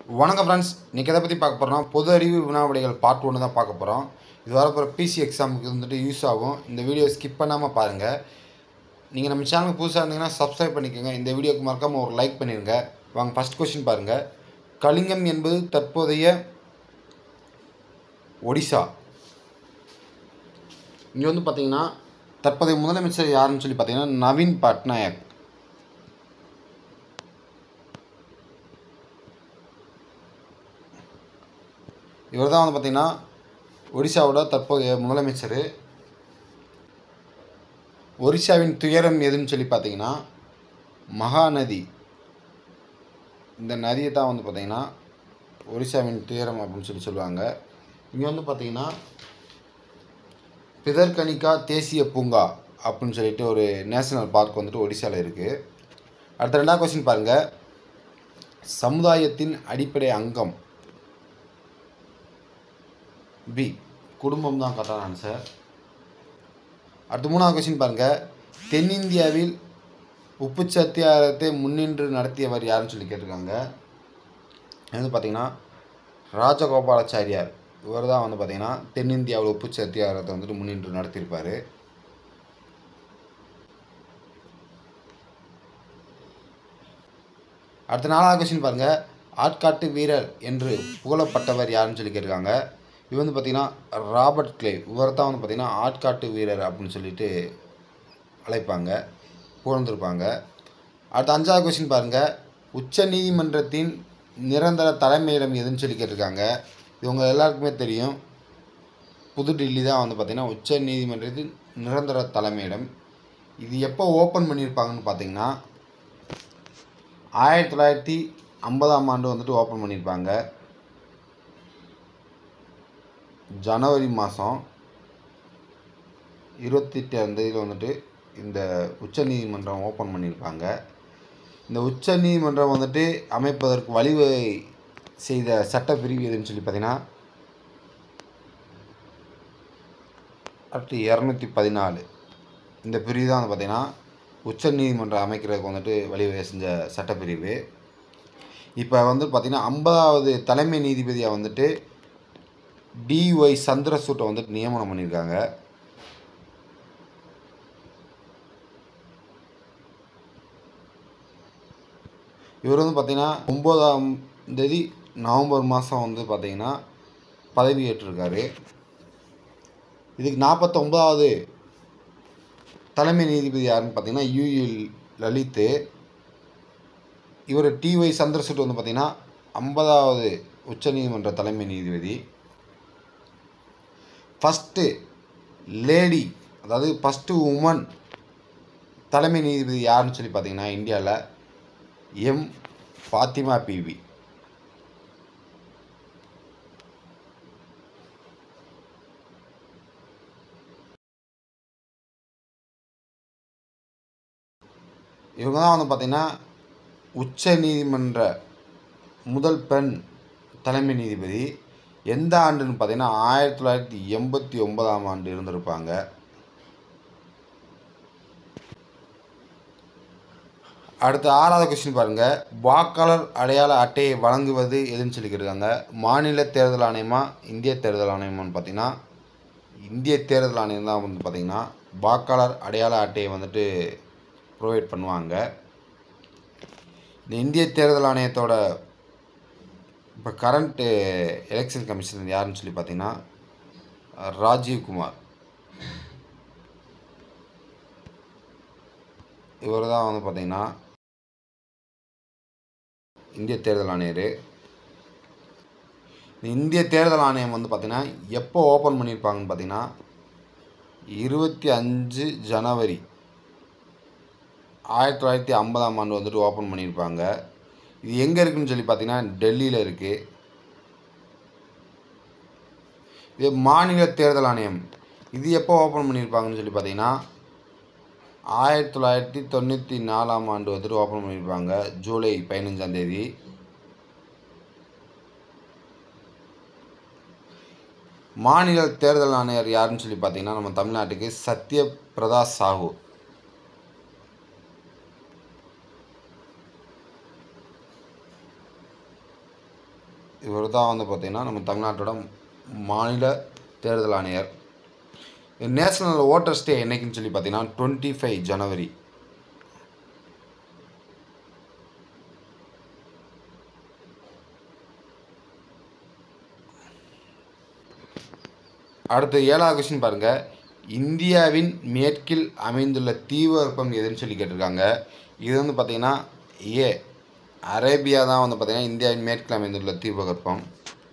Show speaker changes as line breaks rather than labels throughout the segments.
வணக்கம் ஃப்ரெண்ட்ஸ் இன்றைக்கி எதை பற்றி பார்க்க போகிறோம்னா பொது அறிவு வினாவிடைகள் பார்ட் ஒன்று தான் பார்க்க போகிறோம் இது வரப்போகிற பிசி எக்ஸாமுக்கு வந்துட்டு யூஸ் ஆகும் இந்த வீடியோ ஸ்கிப் பண்ணாமல் பாருங்கள் நீங்கள் நம்ம சேனலுக்கு புதுசாக இருந்தீங்கன்னா சப்ஸ்கிரைப் பண்ணிக்கோங்க இந்த வீடியோக்கு மறக்காமல் ஒரு லைக் பண்ணிடுங்க வாங்க ஃபஸ்ட் கொஸ்டின் பாருங்கள் கலிங்கம் என்பது தற்போதைய ஒடிசா இங்கே வந்து பார்த்தீங்கன்னா தற்போதைய முதலமைச்சர் யாருன்னு சொல்லி பார்த்தீங்கன்னா நவீன் பட்நாயக் இவர் தான் வந்து பார்த்திங்கன்னா ஒடிசாவோட தற்போதைய முதலமைச்சர் ஒரிசாவின் துயரம் எதுன்னு சொல்லி பார்த்தீங்கன்னா மகாநதி இந்த நதியை தான் வந்து பார்த்திங்கன்னா ஒரிசாவின் துயரம் அப்படின்னு சொல்லி சொல்லுவாங்க இங்கே வந்து பார்த்திங்கன்னா பிதர்கனிகா தேசிய பூங்கா அப்படின்னு சொல்லிட்டு ஒரு நேஷனல் பார்க் வந்துட்டு ஒடிசாவில் இருக்குது அடுத்த ரெண்டாவது கொஸ்டின் பாருங்கள் சமுதாயத்தின் அடிப்படை அங்கம் பி குடும்பம் தான் கரெக்டான ஆன்சர் அடுத்து மூணாவது கொஸ்டின் பாருங்கள் தென்னிந்தியாவில் உப்பு சத்தியாரத்தை முன்னின்று நடத்தியவர் யாருன்னு சொல்லி கேட்டிருக்காங்க இது வந்து பார்த்தீங்கன்னா ராஜகோபாலாச்சாரியார் இவர் தான் வந்து பார்த்தீங்கன்னா தென்னிந்தியாவில் உப்பு சத்தியாரத்தை வந்துட்டு முன்னின்று நடத்தியிருப்பார் அடுத்த நாலாவது கொஸ்டின் பாருங்கள் ஆட்காட்டு வீரர் என்று புகழப்பட்டவர் யாருன்னு சொல்லி கேட்டிருக்காங்க இது வந்து பார்த்திங்கன்னா ராபர்ட் கிளே இவர் தான் வந்து பார்த்திங்கன்னா ஆட்காட்டு வீரர் அப்படின்னு சொல்லிட்டு அழைப்பாங்க புகழ்ந்திருப்பாங்க அடுத்த அஞ்சாவது கொஸ்டின் பாருங்கள் உச்ச நீதிமன்றத்தின் நிரந்தர தலைமையிடம் எதுன்னு சொல்லி கேட்டிருக்காங்க இவங்க எல்லாருக்குமே தெரியும் புதுடில்லி தான் வந்து பார்த்திங்கன்னா உச்ச நீதிமன்றத்தின் நிரந்தர தலைமையிடம் இது எப்போ ஓப்பன் பண்ணியிருப்பாங்கன்னு பார்த்தீங்கன்னா ஆயிரத்தி தொள்ளாயிரத்தி ஐம்பதாம் ஆண்டு வந்துட்டு ஓப்பன் பண்ணியிருப்பாங்க ஜனவரி மாதம் இருபத்தெட்டு தேதியில் வந்துட்டு இந்த உச்சநீதிமன்றம் ஓப்பன் பண்ணியிருப்பாங்க இந்த உச்சநீதிமன்றம் வந்துட்டு அமைப்பதற்கு வழிவகை செய்த சட்டப்பிரிவு எதுன்னு சொல்லி பார்த்தீங்கன்னா அடுத்து இரநூத்தி பதினாலு இந்த பிரிவு தான் வந்து பார்த்திங்கன்னா உச்சநீதிமன்றம் அமைக்கிறதுக்கு வந்துட்டு வழிவகை செஞ்ச சட்டப்பிரிவு இப்போ வந்து பார்த்திங்கன்னா ஐம்பதாவது தலைமை நீதிபதியாக வந்துட்டு டிஒய் சந்திரசூட்டை வந்துட்டு நியமனம் பண்ணியிருக்காங்க இவர் வந்து பார்த்திங்கன்னா ஒம்போதாம் தேதி நவம்பர் மாதம் வந்து பார்த்திங்கன்னா பதவி ஏற்றிருக்காரு இதுக்கு நாற்பத்தொம்பதாவது தலைமை நீதிபதி யாருன்னு பார்த்தீங்கன்னா யூஎல் லலித்து இவர் டிஒய் சந்திரசூட் வந்து பார்த்திங்கன்னா ஐம்பதாவது உச்சநீதிமன்ற தலைமை நீதிபதி ஃபஸ்ட்டு லேடி அதாவது ஃபஸ்ட்டு உமன் தலைமை நீதிபதி யாருன்னு சொல்லி பார்த்தீங்கன்னா இந்தியாவில் எம் ஃபாத்திமா பிவி இவங்க தான் வந்து பார்த்திங்கன்னா உச்ச நீதிமன்ற முதல் பெண் தலைமை நீதிபதி எந்த ஆண்டுன்னு பார்த்தீங்கன்னா ஆயிரத்தி தொள்ளாயிரத்தி எண்பத்தி ஒன்பதாம் ஆண்டு இருந்திருப்பாங்க அடுத்த ஆறாவது கொஸ்டின் பாருங்கள் வாக்காளர் அடையாள அட்டையை வழங்குவது எதுன்னு சொல்லி கேட்டிருக்காங்க மாநில தேர்தல் ஆணையமா இந்திய தேர்தல் ஆணையமான்னு பார்த்தீங்கன்னா இந்திய தேர்தல் ஆணையம் தான் வந்து பார்த்திங்கன்னா வாக்காளர் அடையாள அட்டையை வந்துட்டு ப்ரொவைட் பண்ணுவாங்க இந்த இந்திய தேர்தல் ஆணையத்தோட இப்போ கரண்ட்டு எலெக்ஷன் கமிஷனர் யாருன்னு சொல்லி பார்த்தீங்கன்னா ராஜீவ்குமார் இவர் தான் வந்து பார்த்திங்கன்னா இந்திய தேர்தல் ஆணையர் இந்த இந்திய தேர்தல் ஆணையம் வந்து பார்த்திங்கன்னா எப்போ ஓப்பன் பண்ணியிருப்பாங்கன்னு பார்த்தீங்கன்னா இருபத்தி அஞ்சு ஜனவரி ஆயிரத்தி தொள்ளாயிரத்தி ஐம்பதாம் ஆண்டு வந்துட்டு ஓப்பன் பண்ணியிருப்பாங்க இது எங்கே இருக்குன்னு சொல்லி பார்த்தீங்கன்னா டெல்லியில் இருக்குது இது மாநில தேர்தல் ஆணையம் இது எப்போ ஓப்பன் பண்ணியிருப்பாங்கன்னு சொல்லி பார்த்தீங்கன்னா ஆயிரத்தி தொள்ளாயிரத்தி தொண்ணூற்றி நாலாம் ஆண்டு வந்துட்டு ஓப்பன் பண்ணியிருப்பாங்க ஜூலை பதினஞ்சாம் தேதி மாநில தேர்தல் ஆணையர் யாருன்னு சொல்லி பார்த்தீங்கன்னா நம்ம தமிழ்நாட்டுக்கு சத்ய பிரதா சாஹூ இவர் தான் வந்து பார்த்திங்கன்னா நம்ம தமிழ்நாட்டோட மாநில தேர்தல் ஆணையர் நேஷ்னல் ஓட்டர்ஸ் டே என்னைக்குன்னு சொல்லி பார்த்தீங்கன்னா டுவெண்ட்டி ஃபைவ் ஜனவரி அடுத்து ஏழாவது கொஸ்டின் பாருங்கள் இந்தியாவின் மேற்கில் அமைந்துள்ள தீபகற்பம் எதுன்னு சொல்லி கேட்டிருக்காங்க இது வந்து பார்த்திங்கன்னா ஏ அரேபியா தான் வந்து பார்த்திங்கன்னா இந்தியாவின் மேற்கில் அமைந்துள்ள தீபகற்பம்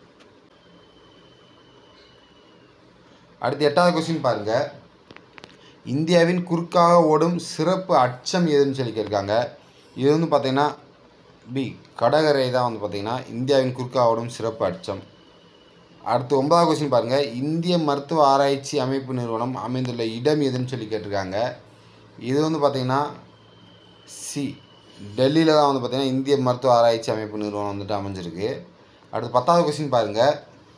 அடுத்து எட்டாவது கொஸ்டின் பாருங்கள் இந்தியாவின் குறுக்காக ஓடும் சிறப்பு அச்சம் எதுன்னு சொல்லி கேட்டிருக்காங்க இது வந்து பார்த்திங்கன்னா பி கடகரை தான் வந்து பார்த்திங்கன்னா இந்தியாவின் குறுக்காக ஓடும் சிறப்பு அச்சம் அடுத்து ஒன்பதாவது கொஸ்டின் பாருங்கள் இந்திய மருத்துவ ஆராய்ச்சி அமைப்பு நிறுவனம் அமைந்துள்ள இடம் எதுன்னு சொல்லி கேட்டிருக்காங்க இது வந்து பார்த்திங்கன்னா சி டெல்லியில் தான் வந்து பார்த்திங்கன்னா இந்திய மருத்துவ ஆராய்ச்சி அமைப்பு நிறுவனம் வந்துட்டு அமைஞ்சிருக்கு அடுத்து பத்தாவது கொஸ்டின் பாருங்கள்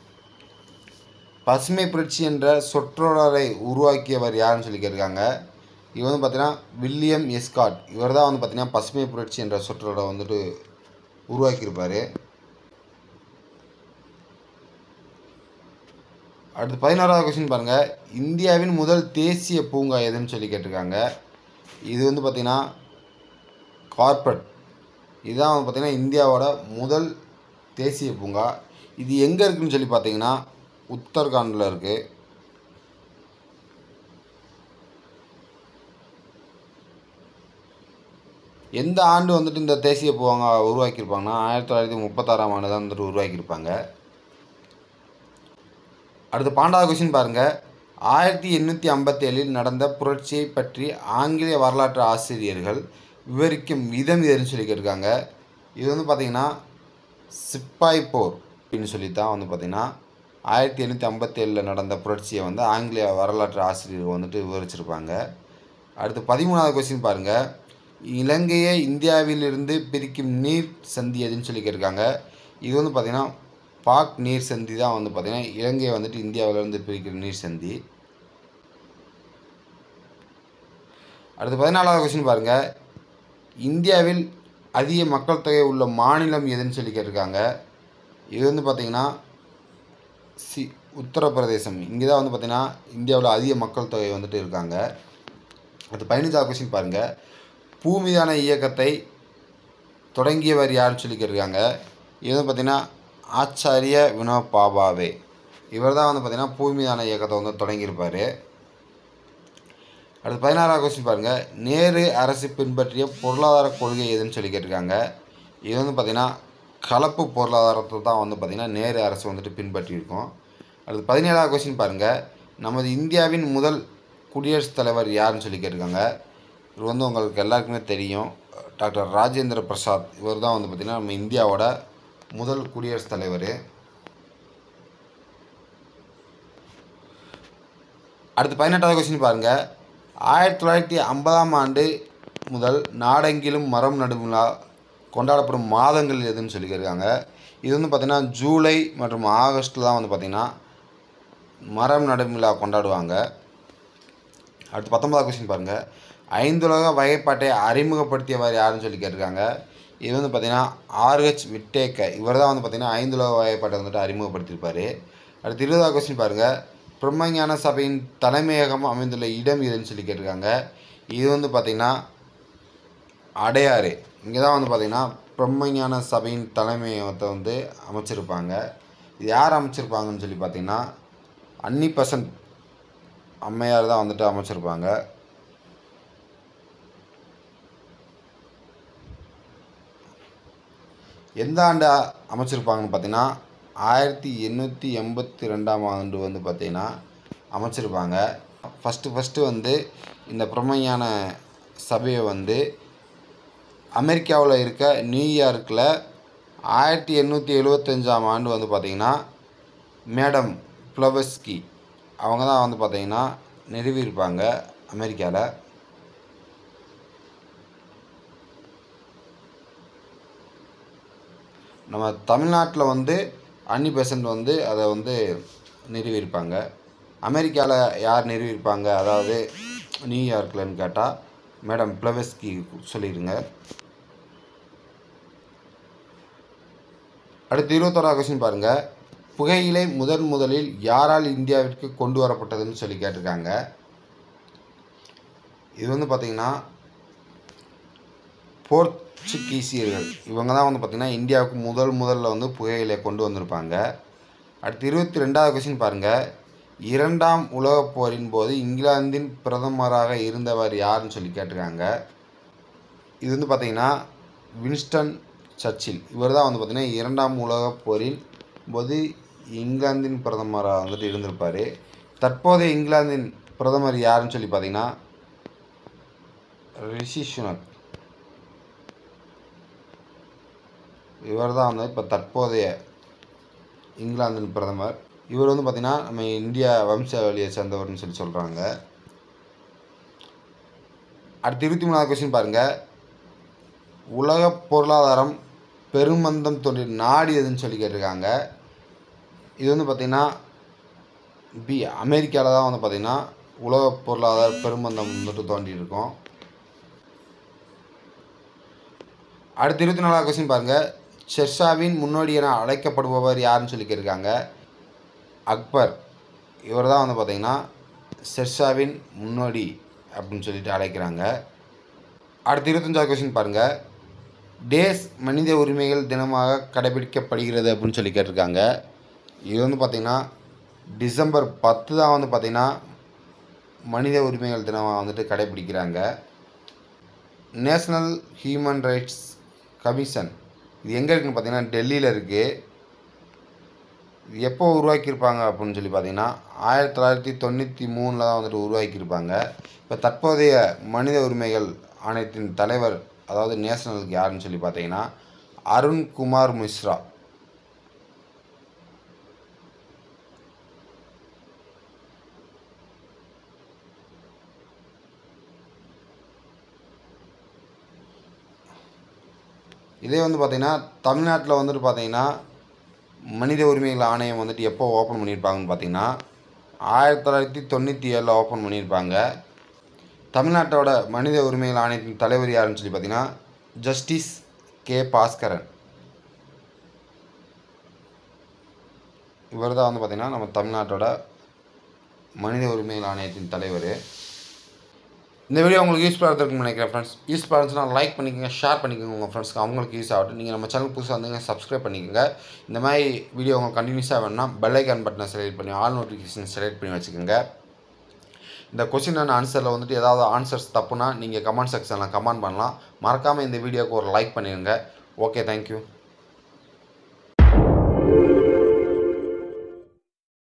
பசுமை புரட்சி என்ற சொற்றொடரை உருவாக்கியவர் யாருன்னு சொல்லி கேட்டிருக்காங்க இவர் வந்து பார்த்தீங்கன்னா வில்லியம் எஸ்காட் இவர் தான் வந்து பார்த்தீங்கன்னா பசுமை புரட்சி என்ற சொற்றொடரை வந்துட்டு உருவாக்கியிருப்பார் அடுத்து பதினோராவது கொஸ்டின் பாருங்கள் இந்தியாவின் முதல் தேசிய பூங்கா எதுன்னு சொல்லி கேட்டிருக்காங்க இது வந்து பார்த்திங்கன்னா கார்பரேட் இதுதான் வந்து பார்த்திங்கன்னா இந்தியாவோட முதல் தேசிய பூங்கா இது எங்கே இருக்குன்னு சொல்லி பார்த்தீங்கன்னா உத்தரகாண்டில் இருக்குது எந்த ஆண்டு வந்துட்டு இந்த தேசிய பூங்கா உருவாக்கியிருப்பாங்கன்னா ஆயிரத்தி தொள்ளாயிரத்தி முப்பத்தாறாம் ஆண்டு தான் வந்துட்டு உருவாக்கியிருப்பாங்க அடுத்து பாண்டாவது கொஸ்டின் பாருங்கள் ஆயிரத்தி எண்ணூற்றி ஐம்பத்தேழில் நடந்த புரட்சியை பற்றி ஆங்கிலேய வரலாற்று ஆசிரியர்கள் விவரிக்கும் விதம் எதுன்னு சொல்லி கேட்டிருக்காங்க இது வந்து பார்த்திங்கன்னா சிப்பாய் போர் அப்படின்னு சொல்லி தான் வந்து பார்த்திங்கன்னா ஆயிரத்தி எண்ணூற்றி ஐம்பத்தேழில் நடந்த புரட்சியை வந்து ஆங்கிலேய வரலாற்று ஆசிரியர்கள் வந்துட்டு விவரிச்சிருப்பாங்க அடுத்து பதிமூணாவது கொஸ்டின் பாருங்கள் இலங்கையை இந்தியாவிலிருந்து பிரிக்கும் நீர் சந்தி எதுன்னு சொல்லி கேட்டிருக்காங்க இது வந்து பார்த்திங்கன்னா பாக் நீர் சந்தி தான் வந்து பார்த்திங்கன்னா இலங்கையை வந்துட்டு இந்தியாவிலேருந்து பிரிக்கிற நீர் சந்தி அடுத்து பதினாலாவது கொஸ்டின் பாருங்கள் இந்தியாவில் அதிக மக்கள் தொகை உள்ள மாநிலம் எதுன்னு சொல்லி கேட்டிருக்காங்க இது வந்து பார்த்திங்கன்னா சி உத்தரப்பிரதேசம் இங்கே தான் வந்து பார்த்திங்கன்னா இந்தியாவில் அதிக மக்கள் தொகை வந்துட்டு இருக்காங்க அடுத்து பதினஞ்சாவது கொஸ்டின் பாருங்கள் பூமிதான இயக்கத்தை தொடங்கியவர் யாருன்னு சொல்லி கேட்டிருக்காங்க இது வந்து பார்த்திங்கன்னா ஆச்சாரிய வினோபாபாவே இவர் தான் வந்து பார்த்திங்கன்னா பூமிதான இயக்கத்தை வந்து தொடங்கியிருப்பார் அடுத்து பதினாறாவது கொஸ்டின் பாருங்கள் நேரு அரசு பின்பற்றிய பொருளாதார கொள்கை எதுன்னு சொல்லி கேட்டிருக்காங்க இது வந்து பார்த்திங்கன்னா கலப்பு பொருளாதாரத்தை தான் வந்து பார்த்திங்கன்னா நேரு அரசு வந்துட்டு பின்பற்றியிருக்கோம் அடுத்து பதினேழாவது கொஸ்டின் பாருங்கள் நமது இந்தியாவின் முதல் குடியரசுத் தலைவர் யாருன்னு சொல்லி கேட்டிருக்காங்க இவர் வந்து உங்களுக்கு எல்லாருக்குமே தெரியும் டாக்டர் ராஜேந்திர பிரசாத் இவர் தான் வந்து பார்த்திங்கன்னா நம்ம இந்தியாவோட முதல் குடியரசுத் தலைவர் அடுத்து பதினெட்டாவது கொஸ்டின் பாருங்கள் ஆயிரத்தி தொள்ளாயிரத்தி ஐம்பதாம் ஆண்டு முதல் நாடெங்கிலும் மரம் நடும் விழா கொண்டாடப்படும் மாதங்கள் எதுன்னு சொல்லியிருக்காங்க இது வந்து பார்த்திங்கன்னா ஜூலை மற்றும் ஆகஸ்ட்டில் தான் வந்து பார்த்திங்கன்னா மரம் நடும் விழா கொண்டாடுவாங்க அடுத்து பத்தொன்பதாவது கொஸ்டின் பாருங்கள் ஐந்துலக வகைப்பாட்டை அறிமுகப்படுத்தியவர் யாருன்னு சொல்லி கேட்டிருக்காங்க இது வந்து பார்த்திங்கன்னா ஆர்ஹெச் விட்டேக்க இவர் தான் வந்து பார்த்திங்கன்னா ஐந்துலக வகைப்பாட்டை வந்துட்டு அறிமுகப்படுத்தியிருப்பார் அடுத்து இருபதாவது கொஸ்டின் பாருங்கள் பிரம்மஞான சபையின் தலைமையகம் அமைந்துள்ள இடம் எதுன்னு சொல்லி கேட்டிருக்காங்க இது வந்து பார்த்திங்கன்னா அடையாறு இங்கே தான் வந்து பார்த்திங்கன்னா பிரம்மஞான சபையின் தலைமையகத்தை வந்து அமைச்சிருப்பாங்க இது யார் அமைச்சிருப்பாங்கன்னு சொல்லி பார்த்திங்கன்னா அன்னி பசன்ட் அம்மையார் தான் வந்துட்டு அமைச்சிருப்பாங்க எந்த ஆண்டு அமைச்சிருப்பாங்கன்னு பார்த்தீங்கன்னா ஆயிரத்தி எண்ணூற்றி எண்பத்தி ரெண்டாம் ஆண்டு வந்து பார்த்திங்கன்னா அமைச்சிருப்பாங்க ஃபஸ்ட்டு ஃபஸ்ட்டு வந்து இந்த பிரம்மஞான சபையை வந்து அமெரிக்காவில் இருக்க நியூயார்க்கில் ஆயிரத்தி எண்ணூற்றி எழுவத்தஞ்சாம் ஆண்டு வந்து பார்த்திங்கன்னா மேடம் ஃப்ளவஸ்கி அவங்க தான் வந்து பார்த்திங்கன்னா நிறுவியிருப்பாங்க அமெரிக்காவில் நம்ம தமிழ்நாட்டில் வந்து அன்னி பெசன்ட் வந்து அதை வந்து நிறுவியிருப்பாங்க அமெரிக்காவில் யார் நிறுவியிருப்பாங்க அதாவது நியூயார்க்லன்னு கேட்டால் மேடம் பிளவஸ்கி சொல்லிடுங்க அடுத்து இருபத்தோராவது கொஸ்டின் பாருங்கள் புகையிலை முதன் முதலில் யாரால் இந்தியாவிற்கு கொண்டு வரப்பட்டதுன்னு சொல்லி கேட்டிருக்காங்க இது வந்து பார்த்திங்கன்னா போர்ச்சுகீசியர்கள் இவங்க தான் வந்து பார்த்திங்கன்னா இந்தியாவுக்கு முதல் முதல்ல வந்து புகையிலை கொண்டு வந்திருப்பாங்க அடுத்து இருபத்தி ரெண்டாவது கொஸ்டின் பாருங்கள் இரண்டாம் உலகப் போரின் போது இங்கிலாந்தின் பிரதமராக இருந்தவர் யாருன்னு சொல்லி கேட்டிருக்காங்க இது வந்து பார்த்திங்கன்னா வின்ஸ்டன் சர்ச்சில் இவர் தான் வந்து பார்த்திங்கன்னா இரண்டாம் உலகப் போரின் போது இங்கிலாந்தின் பிரதமராக வந்துட்டு இருந்திருப்பார் தற்போதைய இங்கிலாந்தின் பிரதமர் யாருன்னு சொல்லி பார்த்தீங்கன்னா ரிஷி சுனக் இவர் தான் வந்து இப்போ தற்போதைய இங்கிலாந்தின் பிரதமர் இவர் வந்து பார்த்திங்கன்னா நம்ம இந்தியா வம்சாவளியை சேர்ந்தவர்னு சொல்லி சொல்கிறாங்க அடுத்து இருபத்தி மூணாவது கொஸ்டின் பாருங்கள் உலக பொருளாதாரம் பெருமந்தம் தோன்றிய நாடு எதுன்னு சொல்லி கேட்டிருக்காங்க இது வந்து பார்த்திங்கன்னா பி அமெரிக்காவில் தான் வந்து பார்த்திங்கன்னா உலக பொருளாதார பெருமந்தம் வந்துட்டு தோன்றியிருக்கும் அடுத்து இருபத்தி நாலாவது கொஸ்டின் பாருங்கள் ஷெர்ஷாவின் முன்னோடி என அழைக்கப்படுபவர் யாருன்னு சொல்லி கேட்டிருக்காங்க அக்பர் இவர் தான் வந்து பார்த்திங்கன்னா ஷெர்ஷாவின் முன்னோடி அப்படின்னு சொல்லிட்டு அழைக்கிறாங்க அடுத்து இருபத்தஞ்சாவது கொஸ்டின் பாருங்கள் டேஸ் மனித உரிமைகள் தினமாக கடைபிடிக்கப்படுகிறது அப்படின்னு சொல்லி கேட்டிருக்காங்க இது வந்து பார்த்திங்கன்னா டிசம்பர் பத்து தான் வந்து பார்த்திங்கன்னா மனித உரிமைகள் தினமாக வந்துட்டு கடைபிடிக்கிறாங்க நேஷ்னல் ஹியூமன் ரைட்ஸ் கமிஷன் இது எங்கே இருக்குன்னு பார்த்தீங்கன்னா டெல்லியில் இருக்குது இது எப்போ உருவாக்கியிருப்பாங்க அப்படின்னு சொல்லி பார்த்தீங்கன்னா ஆயிரத்தி தொள்ளாயிரத்தி தொண்ணூற்றி மூணில் தான் வந்துட்டு உருவாக்கியிருப்பாங்க இப்போ தற்போதைய மனித உரிமைகள் ஆணையத்தின் தலைவர் அதாவது நேஷனலுக்கு யாருன்னு சொல்லி பார்த்தீங்கன்னா அருண்குமார் மிஸ்ரா இதே வந்து பார்த்திங்கன்னா தமிழ்நாட்டில் வந்துட்டு பார்த்தீங்கன்னா மனித உரிமைகள் ஆணையம் வந்துட்டு எப்போ ஓப்பன் பண்ணியிருப்பாங்கன்னு பார்த்தீங்கன்னா ஆயிரத்தி தொள்ளாயிரத்தி தொண்ணூற்றி ஏழில் ஓப்பன் பண்ணியிருப்பாங்க தமிழ்நாட்டோட மனித உரிமைகள் ஆணையத்தின் தலைவர் யாருன்னு சொல்லி பார்த்தீங்கன்னா ஜஸ்டிஸ் கே பாஸ்கரன் இவர் தான் வந்து பார்த்திங்கன்னா நம்ம தமிழ்நாட்டோட மனித உரிமைகள் ஆணையத்தின் தலைவர் இந்த வீடியோ உங்களுக்கு யூஸ்ஃபுல்லாக இருந்திருக்குன்னு நினைக்கிறேன் ஃப்ரெண்ட்ஸ் யூஸ்ஃபுல்லாக இருந்துச்சுன்னா லைக் பண்ணிக்கோங்க ஷேர் பண்ணிக்கோங்க உங்கள் ஃப்ரெண்ட்ஸ்க்கு அவங்களுக்கு யூஸ் ஆகட்டும் நீங்கள் நம்ம சேனல் புதுசாக வந்தீங்க சப்ஸ்கிரைப் பண்ணிக்கோங்க இந்த மாதிரி வீடியோ உங்களுக்கு கண்டினியூஸாக வேணும்னா பெல் ஐக்கான் பட்டனை செலக்ட் பண்ணி ஆல் நோட்டிஃபிகேஷன் செலக்ட் பண்ணி வச்சுக்கோங்க இந்த கொஸ்டின் அண்ட் ஆன்சரில் வந்துட்டு ஏதாவது ஆன்சர்ஸ் தப்புனா நீங்கள் கமெண்ட் செக்ஷனில் கமெண்ட் பண்ணலாம் மறக்காமல் இந்த வீடியோக்கு ஒரு லைக் பண்ணிடுங்க ஓகே தேங்க்யூ